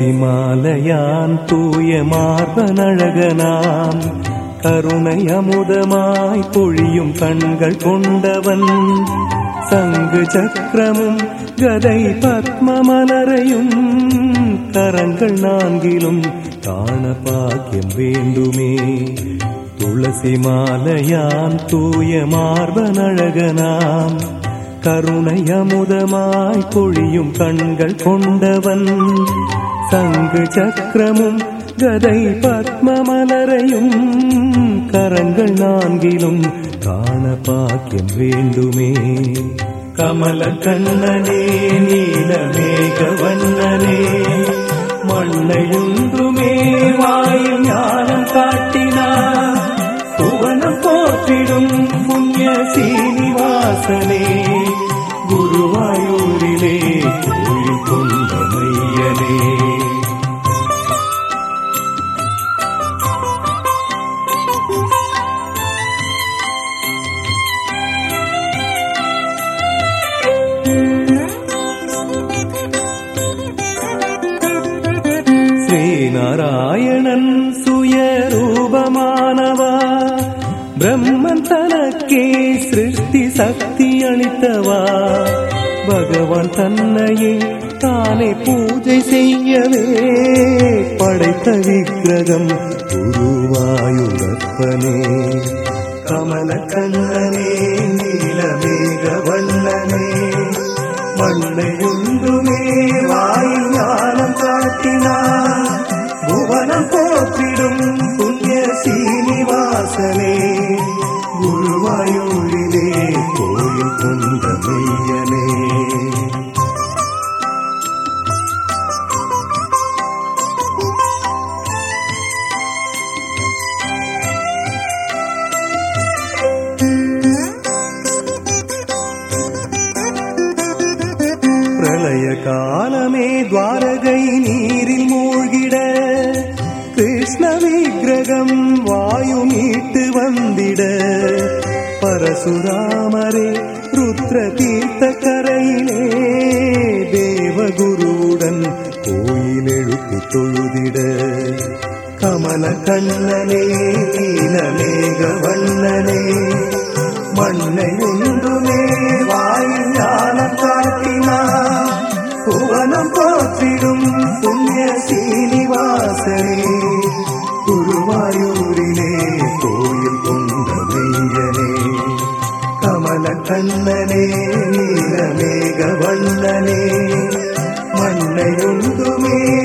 துளசி மாலையான் தூய மார்பனழகனாம் கருணை அமுதமாய் பொழியும் கண்கள் கொண்டவன் சங்கு சக்கரமும் கதை பத்மமலரையும் கரங்கள் நான்கிலும் காண பாக்கியம் வேண்டுமே துளசி மாலையான் தூய மார்பனழகனாம் கருணை அமுதமாய் பொழியும் கண்கள் கொண்டவன் சங்கு சக்கரமும் கதை பத்மமலரையும் கரங்கள் நான்கிலும் காண பாக்கியம் வேண்டுமே கமல கண்ணனே நீலமேக வண்ணனே மண்ணையுந்துமே வாயில் ஞானம் காட்டினார் புவனம் போற்றிடும் புண்ணிய சீனிவாசனே குருவாயூரிலே கோயில் கொண்ட மையனே ஸ்ரீநாராயணன் சுயரூபமானவா பிரம்மன் தனக்கே சிருஷ்டி சக்தி அளித்தவா பகவான் தன்னையே தானே பூஜை செய்யவே படைத்த விக்கிரகம் குருவாயுரப்பனே கமல கண்ணனே நீலமேக வண்ணனே மண்ணையுண்டுமே வாயில் ஞானம் காட்டினார் புவனம் போற்றிடும் புண்ணிய சீனிவாசனே குருவாயூரிலே கோயில் கொண்ட மெய்யனே பிரளய காலமே துவாரகை நீரில் மூழ்கிட கிருஷ்ண விக்கிரகம் வாயு மீட்டு வந்திட பரசுராமரே ருத்ர தீர்த்த கரையிலே தேவகுருவுடன் கோயில் எழுப்பு தொழுதிட கமல கண்ணனே நீலமேக வண்ணனே மண்ணை ஒன்றுமே வாயில் ஞானம் காட்டினார் புவனம் போற்றிடும் புண்ணிய சீனிவாசனே குருவாயூரிலே கோயில் கொண்ட மெய்யனே கமல கண்ணனே நீலமேக வண்ணனே மண்ணையுண்டுமே